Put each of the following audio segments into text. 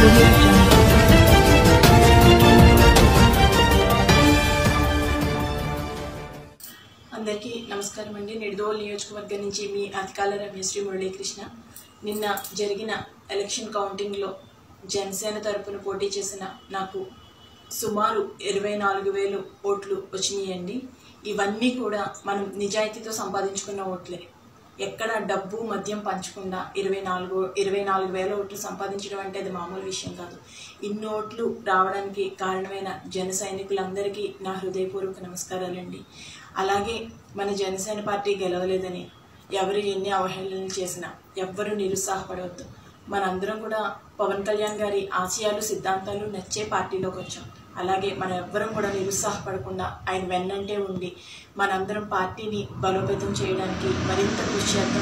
audio jungle. అందరికీ నమస్కారం అండి నిడదోల్ నియోజకవర్గం నుంచి మీ అధికార రమేశ్రీ మురళీకృష్ణ నిన్న జరిగిన ఎలక్షన్ కౌంటింగ్లో జనసేన తరపున పోటీ చేసిన నాకు సుమారు ఇరవై నాలుగు వేలు ఓట్లు వచ్చినాయండి ఇవన్నీ కూడా మనం నిజాయితీతో సంపాదించుకున్న ఓట్లే ఎక్కడ డబ్బు మద్యం పంచకుండా ఇరవై నాలుగు ఇరవై నాలుగు వేల ఓట్లు సంపాదించడం అంటే అది మామూలు విషయం కాదు ఇన్ని ఓట్లు రావడానికి కారణమైన జన సైనికులందరికీ నా హృదయపూర్వక నమస్కారాలండి అలాగే మన జనసేన పార్టీ గెలవలేదని ఎవరు ఎన్ని అవహేళనలు చేసినా ఎవ్వరూ నిరుత్సాహపడవద్దు మనందరం కూడా పవన్ కళ్యాణ్ గారి ఆశయాలు సిద్ధాంతాలు నచ్చే పార్టీలోకి వచ్చాం అలాగే మనం ఎవ్వరం కూడా నిరుత్సాహపడకుండా ఆయన వెన్నంటే ఉండి మనందరం పార్టీని బలోపేతం చేయడానికి మరింత కృషి చేద్దాం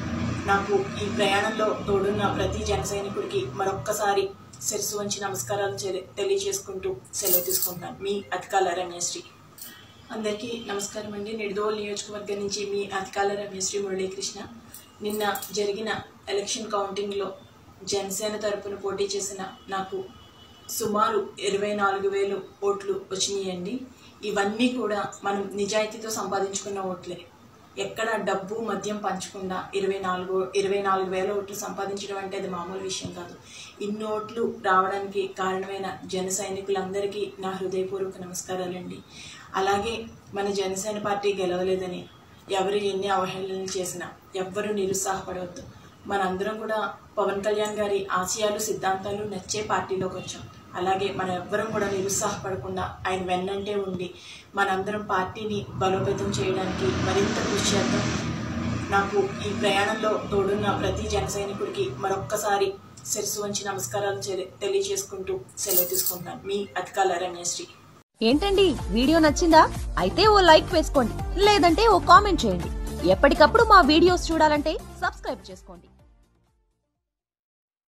నాకు ఈ ప్రయాణంలో తోడున్న ప్రతి జన సైనికుడికి మరొక్కసారి శిరస్సు వంచి నమస్కారాలు చెలి- తెలియజేసుకుంటూ సెలవు తీసుకుంటున్నాను మీ అధికార రమ్యశ్రీ అందరికీ నమస్కారం అండి నిడదోల్ నియోజకవర్గం నుంచి మీ అధికార రమ్యశ్రీ మురళీకృష్ణ నిన్న జరిగిన ఎలక్షన్ కౌంటింగ్లో జనసేన తరపున పోటీ చేసిన నాకు సుమారు ఇరవై నాలుగు వేలు ఓట్లు వచ్చినాయండి ఇవన్నీ కూడా మనం నిజాయితీతో సంపాదించుకున్న ఓట్లే ఎక్కడ డబ్బు మద్యం పంచకుండా ఇరవై నాలుగు ఇరవై నాలుగు వేల ఓట్లు సంపాదించడం అంటే అది మామూలు విషయం కాదు ఇన్ని ఓట్లు రావడానికి కారణమైన జన సైనికులందరికీ నా హృదయపూర్వక నమస్కారాలండి అలాగే మన జనసేన పార్టీ గెలవలేదని ఎవరు ఎన్ని అవహేళనలు చేసినా ఎవ్వరూ నిరుత్సాహపడవద్దు మనందరం కూడా పవన్ కళ్యాణ్ గారి ఆశయాలు సిద్ధాంతాలు నచ్చే పార్టీలోకి వచ్చాం అలాగే మనం ఎవ్వరం కూడా నిరుత్సాహపడకుండా ఆయన వెన్నంటే ఉండి మనందరం పార్టీని బలోపేతం చేయడానికి మరింత కృషి చేద్దాం నాకు ఈ ప్రయాణంలో తోడున్న ప్రతి జన సైనికుడికి మరొక్కసారి శిరస్సు వంచి నమస్కారాలు చెలి- తెలియజేసుకుంటూ సెలవు తీసుకుంటున్నాను మీ అధికార రమ్యశ్రీ ఏంటండి వీడియో నచ్చిందా అయితే ఓ లైక్ వేసుకోండి లేదంటే ఓ కామెంట్ చేయండి ఎప్పటికప్పుడు మా వీడియోస్ చూడాలంటే సబ్స్క్రైబ్ చేసుకోండి